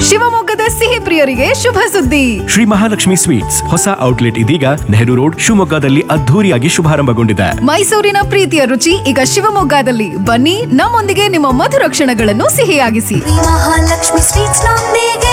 ಶಿವಮೊಗ್ಗದ ಸಿಹಿ ಪ್ರಿಯರಿಗೆ ಶುಭ ಸುದ್ದಿ ಶ್ರೀ ಮಹಾಲಕ್ಷ್ಮಿ ಸ್ವೀಟ್ಸ್ ಹೊಸ ಔಟ್ಲೆಟ್ ಇದೀಗ ನೆಹರು ರೋಡ್ ಶಿವಮೊಗ್ಗದಲ್ಲಿ ಅದ್ಧೂರಿಯಾಗಿ ಶುಭಾರಂಭಗೊಂಡಿದೆ ಮೈಸೂರಿನ ಪ್ರೀತಿಯ ರುಚಿ ಈಗ ಶಿವಮೊಗ್ಗದಲ್ಲಿ ಬನ್ನಿ ನಮ್ಮೊಂದಿಗೆ ನಿಮ್ಮ ಮಧುರ ಕ್ಷಣಗಳನ್ನು ಸಿಹಿಯಾಗಿಸಿ ಮಹಾಲಕ್ಷ್ಮಿ ಸ್ವೀಟ್ಸ್ ನೊಂದಿಗೆ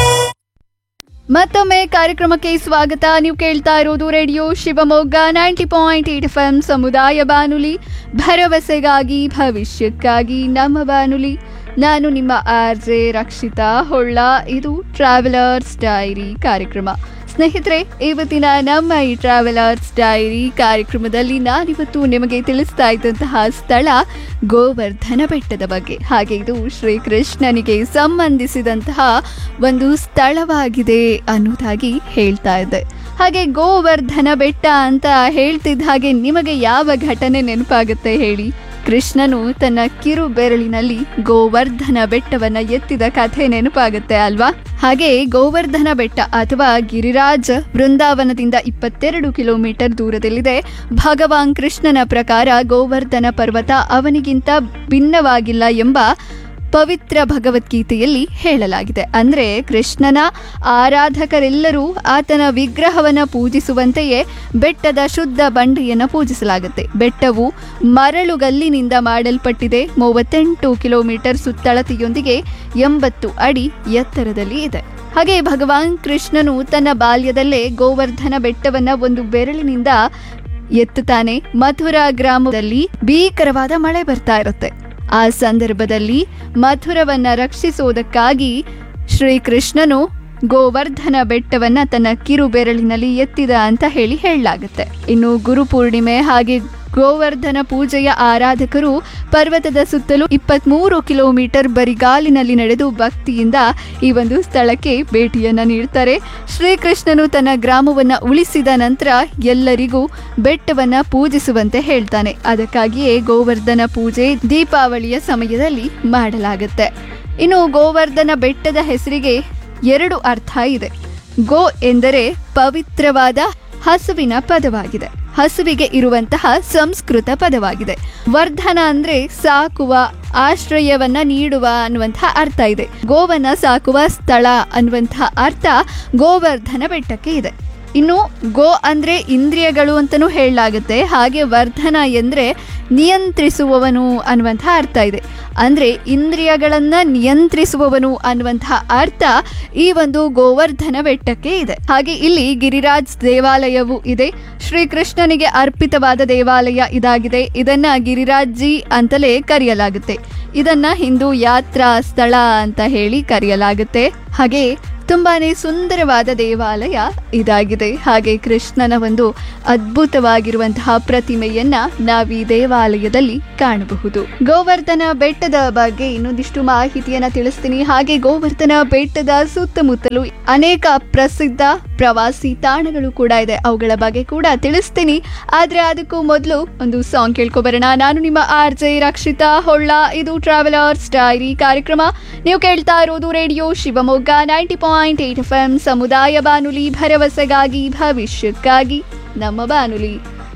ಮತ್ತೊಮ್ಮೆ ಕಾರ್ಯಕ್ರಮಕ್ಕೆ ಸ್ವಾಗತ ನೀವು ಕೇಳ್ತಾ ಇರೋದು radio Shivamogga ninety point eight F M ಸಮುದಾಯ ಬಾನುಲಿ ಭರವಸೆಗಾಗಿ ಭವಿಷ್ಯಕ್ಕಾಗಿ ನಮ್ಮ ಬಾನುಲಿ ನಾನು ನಿಮ್ಮ ಆರ್ ಜೆ ರಕ್ಷಿತಾ ಹೊಳ್ಳ ಇದು ಟ್ರಾವೆಲರ್ಸ್ ಡೈರಿ ಕಾರ್ಯಕ್ರಮ ಸ್ನೇಹಿತರೆ ಇವತ್ತಿನ ನಮ್ಮ ಈ ಟ್ರಾವೆಲರ್ಸ್ ಡೈರಿ ಕಾರ್ಯಕ್ರಮದಲ್ಲಿ ನಾನಿವತ್ತು ನಿಮಗೆ ತಿಳಿಸ್ತಾ ಇದ್ದಂತಹ ಸ್ಥಳ ಗೋವರ್ಧನ ಬೆಟ್ಟದ ಬಗ್ಗೆ ಹಾಗೆ ಇದು ಶ್ರೀಕೃಷ್ಣನಿಗೆ ಸಂಬಂಧಿಸಿದಂತಹ ಒಂದು ಸ್ಥಳವಾಗಿದೆ ಅನ್ನೋದಾಗಿ ಹೇಳ್ತಾ ಇದ್ದೆ ಹಾಗೆ ಗೋವರ್ಧನ ಬೆಟ್ಟ ಅಂತ ಹೇಳ್ತಿದ್ದ ಹಾಗೆ ನಿಮಗೆ ಯಾವ ಘಟನೆ ನೆನಪಾಗುತ್ತೆ ಹೇಳಿ ಕೃಷ್ಣನು ತನ್ನ ಕಿರು ಬೆರಳಿನಲ್ಲಿ ಗೋವರ್ಧನ ಬೆಟ್ಟವನ್ನ ಎತ್ತಿದ ಕಥೆ ನೆನಪಾಗುತ್ತೆ ಅಲ್ವಾ ಹಾಗೆ ಗೋವರ್ಧನ ಬೆಟ್ಟ ಅಥವಾ ಗಿರಿರಾಜ್ ವೃಂದಾವನದಿಂದ ಇಪ್ಪತ್ತೆರಡು ಕಿಲೋಮೀಟರ್ ದೂರದಲ್ಲಿದೆ ಭಗವಾನ್ ಕೃಷ್ಣನ ಪ್ರಕಾರ ಗೋವರ್ಧನ ಪರ್ವತ ಅವನಿಗಿಂತ ಭಿನ್ನವಾಗಿಲ್ಲ ಎಂಬ ಪವಿತ್ರ ಭಗವದ್ಗೀತೆಯಲ್ಲಿ ಹೇಳಲಾಗಿದೆ ಅಂದ್ರೆ ಕೃಷ್ಣನ ಆರಾಧಕರೆಲ್ಲರೂ ಆತನ ವಿಗ್ರಹವನ್ನ ಪೂಜಿಸುವಂತೆಯೇ ಬೆಟ್ಟದ ಶುದ್ಧ ಬಂಡೆಯನ್ನು ಪೂಜಿಸಲಾಗುತ್ತೆ ಬೆಟ್ಟವು ಮರಳುಗಲ್ಲಿನಿಂದ ಮಾಡಲ್ಪಟ್ಟಿದೆ ಮೂವತ್ತೆಂಟು ಕಿಲೋಮೀಟರ್ ಸುತ್ತಳತೆಯೊಂದಿಗೆ ಎಂಬತ್ತು ಅಡಿ ಎತ್ತರದಲ್ಲಿ ಇದೆ ಹಾಗೆ ಭಗವಾನ್ ಕೃಷ್ಣನು ತನ್ನ ಬಾಲ್ಯದಲ್ಲೇ ಗೋವರ್ಧನ ಬೆಟ್ಟವನ್ನ ಒಂದು ಬೆರಳಿನಿಂದ ಎತ್ತುತ್ತಾನೆ ಮಥುರಾ ಗ್ರಾಮದಲ್ಲಿ ಭೀಕರವಾದ ಮಳೆ ಬರ್ತಾ ಇರುತ್ತೆ ಆ ಸಂದರ್ಭದಲ್ಲಿ ಮಥುರವನ್ನ ರಕ್ಷಿಸೋದಕ್ಕಾಗಿ ಶ್ರೀಕೃಷ್ಣನು ಗೋವರ್ಧನ ಬೆಟ್ಟವನ್ನ ತನ್ನ ಕಿರು ಬೆರಳಿನಲ್ಲಿ ಎತ್ತಿದ ಅಂತ ಹೇಳಿ ಹೇಳಲಾಗುತ್ತೆ ಇನ್ನು ಗುರುಪೂರ್ಣಿಮೆ ಹಾಗೆ ಗೋವರ್ಧನ ಪೂಜೆಯ ಆರಾಧಕರು ಪರ್ವತದ ಸುತ್ತಲೂ ಇಪ್ಪತ್ಮೂರು ಕಿಲೋಮೀಟರ್ ಬರಿಗಾಲಿನಲ್ಲಿ ನಡೆದು ಭಕ್ತಿಯಿಂದ ಈ ಒಂದು ಸ್ಥಳಕ್ಕೆ ಭೇಟಿಯನ್ನ ನೀಡ್ತಾರೆ ಶ್ರೀಕೃಷ್ಣನು ತನ್ನ ಗ್ರಾಮವನ್ನ ಉಳಿಸಿದ ನಂತರ ಎಲ್ಲರಿಗೂ ಬೆಟ್ಟವನ್ನ ಪೂಜಿಸುವಂತೆ ಹೇಳ್ತಾನೆ ಅದಕ್ಕಾಗಿಯೇ ಗೋವರ್ಧನ ಪೂಜೆ ದೀಪಾವಳಿಯ ಸಮಯದಲ್ಲಿ ಮಾಡಲಾಗುತ್ತೆ ಇನ್ನು ಗೋವರ್ಧನ ಬೆಟ್ಟದ ಹೆಸರಿಗೆ ಎರಡು ಅರ್ಥ ಇದೆ ಗೋ ಎಂದರೆ ಪವಿತ್ರವಾದ ಹಸುವಿನ ಪದವಾಗಿದೆ ಹಸುವಿಗೆ ಇರುವಂತಹ ಸಂಸ್ಕೃತ ಪದವಾಗಿದೆ ವರ್ಧನ ಅಂದ್ರೆ ಸಾಕುವ ಆಶ್ರಯವನ್ನ ನೀಡುವ ಅನ್ನುವಂತಹ ಅರ್ಥ ಇದೆ ಗೋವನ್ನ ಸಾಕುವ ಸ್ಥಳ ಅನ್ನುವಂತಹ ಅರ್ಥ ಗೋವರ್ಧನ ಬೆಟ್ಟಕ್ಕೆ ಇದೆ ಇನ್ನು ಗೋ ಅಂದ್ರೆ ಇಂದ್ರಿಯಗಳು ಅಂತಲೂ ಹೇಳಲಾಗುತ್ತೆ ಹಾಗೆ ವರ್ಧನ ಎಂದ್ರೆ ನಿಯಂತ್ರಿಸುವವನು ಅನ್ನುವಂತಹ ಅರ್ಥ ಇದೆ ಅಂದ್ರೆ ಇಂದ್ರಿಯಗಳನ್ನ ನಿಯಂತ್ರಿಸುವವನು ಅನ್ನುವಂತಹ ಅರ್ಥ ಈ ಒಂದು ಗೋವರ್ಧನ ಬೆಟ್ಟಕ್ಕೆ ಇದೆ ಹಾಗೆ ಇಲ್ಲಿ ಗಿರಿರಾಜ್ ದೇವಾಲಯವು ಇದೆ ಶ್ರೀಕೃಷ್ಣನಿಗೆ ಅರ್ಪಿತವಾದ ದೇವಾಲಯ ಇದಾಗಿದೆ ಇದನ್ನ ಗಿರಿರಾಜ್ಜಿ ಅಂತಲೇ ಕರೆಯಲಾಗುತ್ತೆ ಇದನ್ನ ಹಿಂದೂ ಯಾತ್ರಾ ಸ್ಥಳ ಅಂತ ಹೇಳಿ ಕರೆಯಲಾಗುತ್ತೆ ಹಾಗೆ ತುಂಬಾನೇ ಸುಂದರವಾದ ದೇವಾಲಯ ಇದಾಗಿದೆ ಹಾಗೆ ಕೃಷ್ಣನ ಒಂದು ಅದ್ಭುತವಾಗಿರುವಂತಹ ಪ್ರತಿಮೆಯನ್ನ ನಾವು ಈ ದೇವಾಲಯದಲ್ಲಿ ಕಾಣಬಹುದು ಗೋವರ್ಧನ ಬೆಟ್ಟದ ಬಗ್ಗೆ ಇನ್ನೊಂದಿಷ್ಟು ಮಾಹಿತಿಯನ್ನ ತಿಳಿಸ್ತೀನಿ ಹಾಗೆ ಗೋವರ್ಧನ ಬೆಟ್ಟದ ಸುತ್ತಮುತ್ತಲು ಅನೇಕ ಪ್ರಸಿದ್ಧ ಪ್ರವಾಸಿ ತಾಣಗಳು ಕೂಡ ಇದೆ ಅವುಗಳ ಬಗ್ಗೆ ಕೂಡ ತಿಳಿಸ್ತೀನಿ ಆದ್ರೆ ಅದಕ್ಕೂ ಮೊದಲು ಒಂದು ಸಾಂಗ್ ಕೇಳ್ಕೊಬರೋಣ ನಾನು ನಿಮ್ಮ ಆರ್ ಜೆ ರಕ್ಷಿತಾ ಹೊಳ್ಳ ಇದು ಟ್ರಾವೆಲರ್ಸ್ ಡೈರಿ ಕಾರ್ಯಕ್ರಮ ನೀವು ಕೇಳ್ತಾ ಇರೋದು radio Shivamogga ninety point eight F M ಸಮುದಾಯ ಬಾನುಲಿ ಭರವಸೆಗಾಗಿ ಭವಿಷ್ಯಕ್ಕಾಗಿ ನಮ್ಮ ಬಾನುಲಿ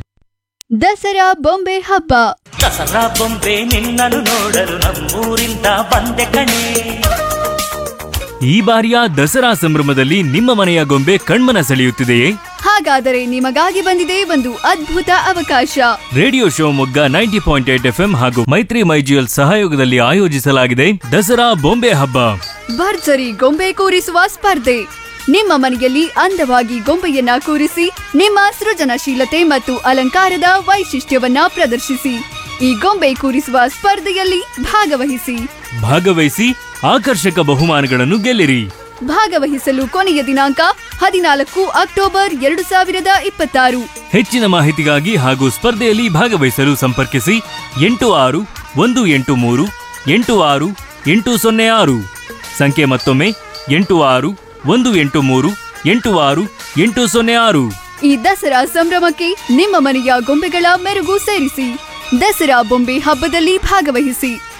ದಸರಾ ಬೊಂಬೆ ಹಬ್ಬ ದಸರಾ ಬೊಂಬೆ ನಿನ್ನನ್ನು ನೋಡಲು ನಮ್ಮೂರಿಂದ ಬಂದೆ ಕಣೆ ಈ ಬಾರಿಯ ದಸರಾ ಸಂಭ್ರಮದಲ್ಲಿ ನಿಮ್ಮ ಮನೆಯ ಗೊಂಬೆ ಕಣ್ಮನ ಸೆಳೆಯುತ್ತಿದೆಯೇ ಹಾಗಾದರೆ ನಿಮಗಾಗಿ ಬಂದಿದೆ ಒಂದು ಅದ್ಭುತ ಅವಕಾಶ radio Shivamogga ninety point eight F ಹಾಗೂ ಮೈತ್ರಿ ಮೈಜಿಯಲ್ ಸಹಯೋಗದಲ್ಲಿ ಆಯೋಜಿಸಲಾಗಿದೆ ದಸರಾ ಬೊಂಬೆ ಹಬ್ಬ ಭರ್ಜರಿ ಗೊಂಬೆ ಕೂರಿಸುವ ಸ್ಪರ್ಧೆ ನಿಮ್ಮ ಮನೆಯಲ್ಲಿ ಅಂದವಾಗಿ ಗೊಂಬೆಯನ್ನ ಕೂರಿಸಿ ನಿಮ್ಮ ಸೃಜನಶೀಲತೆ ಮತ್ತು ಅಲಂಕಾರದ ವೈಶಿಷ್ಟ್ಯವನ್ನ ಪ್ರದರ್ಶಿಸಿ ಈ ಗೊಂಬೆ ಕೂರಿಸುವ ಸ್ಪರ್ಧೆಯಲ್ಲಿ ಭಾಗವಹಿಸಿ ಭಾಗವಹಿಸಿ ಆಕರ್ಷಕ ಬಹುಮಾನಗಳನ್ನು ಗೆಲ್ಲಿರಿ ಭಾಗವಹಿಸಲು ಕೊನೆಯ ದಿನಾಂಕ ಹದಿನಾಲ್ಕು ಅಕ್ಟೋಬರ್ ಎರಡು ಸಾವಿರದ ಇಪ್ಪತ್ತಾರು ಹೆಚ್ಚಿನ ಮಾಹಿತಿಗಾಗಿ ಹಾಗೂ ಸ್ಪರ್ಧೆಯಲ್ಲಿ ಭಾಗವಹಿಸಲು ಸಂಪರ್ಕಿಸಿ ಎಂಟು ಆರು ಒಂದು ಎಂಟು ಮೂರು ಎಂಟು ಆರು ಎಂಟು ಸೊನ್ನೆ ಆರು ಸಂಖ್ಯೆ ಮತ್ತೊಮ್ಮೆ ಎಂಟು ಆರು ಒಂದು ಎಂಟು ಮೂರು ಎಂಟು ಆರು ಎಂಟು ಸೊನ್ನೆ ಆರು ಈ ದಸರಾ ಸಂಭ್ರಮಕ್ಕೆ ನಿಮ್ಮ ಮನೆಯ ಗೊಂಬೆಗಳ ಮೆರುಗು ಸೇರಿಸಿ ದಸರಾ ಬೊಂಬೆ ಹಬ್ಬದಲ್ಲಿ ಭಾಗವಹಿಸಿ